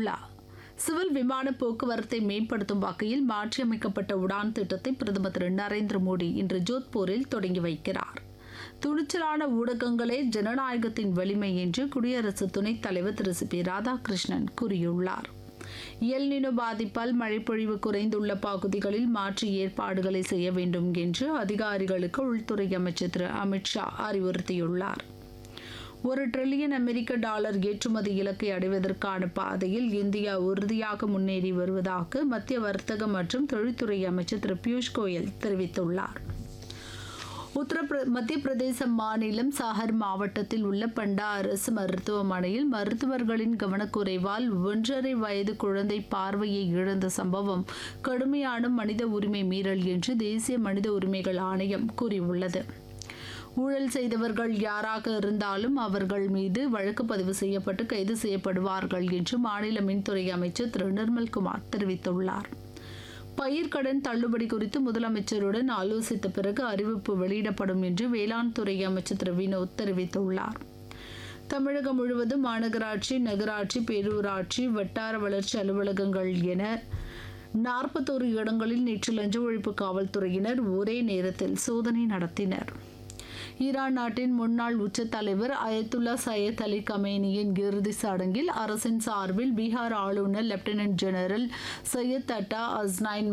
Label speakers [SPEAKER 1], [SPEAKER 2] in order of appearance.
[SPEAKER 1] கூறியுள்ளார் சிவில் விமான போக்குவரத்தை மேம்படுத்தும் வகையில் மாற்றியமைக்கப்பட்ட உடான் திட்டத்தை பிரதமர் திரு நரேந்திர மோடி இன்று ஜோத்பூரில் தொடங்கி வைக்கிறார் துணிச்சலான ஊடகங்களே ஜனநாயகத்தின் வலிமை என்று குடியரசு துணைத் தலைவர் திரு சி பி ராதாகிருஷ்ணன் கூறியுள்ளார் எல்நினோ பாதிப்பால் மழைப்பொழிவு குறைந்துள்ள பகுதிகளில் மாற்று ஏற்பாடுகளை செய்ய வேண்டும் என்று அதிகாரிகளுக்கு உள்துறை அமைச்சர் திரு அமித்ஷா அறிவுறுத்தியுள்ளார் ஒரு டிரில்லியன் அமெரிக்க டாலர் ஏற்றுமதி இலக்கை அடைவதற்கான பாதையில் இந்தியா உறுதியாக முன்னேறி வருவதாக மத்திய வர்த்தக மற்றும் தொழில்துறை அமைச்சர் திரு பியூஷ் கோயல் தெரிவித்துள்ளார் உத்தரப்பிர மத்திய பிரதேச மாநிலம் சாகர் மாவட்டத்தில் உள்ள பண்டா அரசு மருத்துவமனையில் மருத்துவர்களின் கவனக்குறைவால் ஒன்றரை வயது குழந்தை பார்வையை இழந்த சம்பவம் கடுமையான மனித உரிமை மீறல் என்று தேசிய மனித உரிமைகள் ஆணையம் கூறியுள்ளது ஊழல் செய்தவர்கள் யாராக இருந்தாலும் அவர்கள் மீது வழக்கு பதிவு செய்யப்பட்டு கைது செய்யப்படுவார்கள் என்று மாநில மின்துறை அமைச்சர் திரு நிர்மல்குமார் தெரிவித்துள்ளார் பயிர்க்கடன் தள்ளுபடி குறித்து முதலமைச்சருடன் ஆலோசித்த பிறகு அறிவிப்பு வெளியிடப்படும் என்று வேளாண் துறை அமைச்சர் திரு வினோத் தெரிவித்துள்ளார் தமிழகம் முழுவதும் மாநகராட்சி நகராட்சி பேரூராட்சி வட்டார வளர்ச்சி அலுவலகங்கள் என நாற்பத்தோரு இடங்களில் நேற்று லஞ்ச ஒழிப்பு காவல்துறையினர் ஒரே நேரத்தில் சோதனை நடத்தினர் ஈரான் நாட்டின் முன்னாள் உச்ச தலைவர் அயத்துல்லா சையத் அலி கமேனியின் இறுதி சடங்கில் அரசின் சார்பில் பீகார் ஆளுநர் லெப்டினன்ட் ஜெனரல் சையத் அட்டா அஸ்னைன்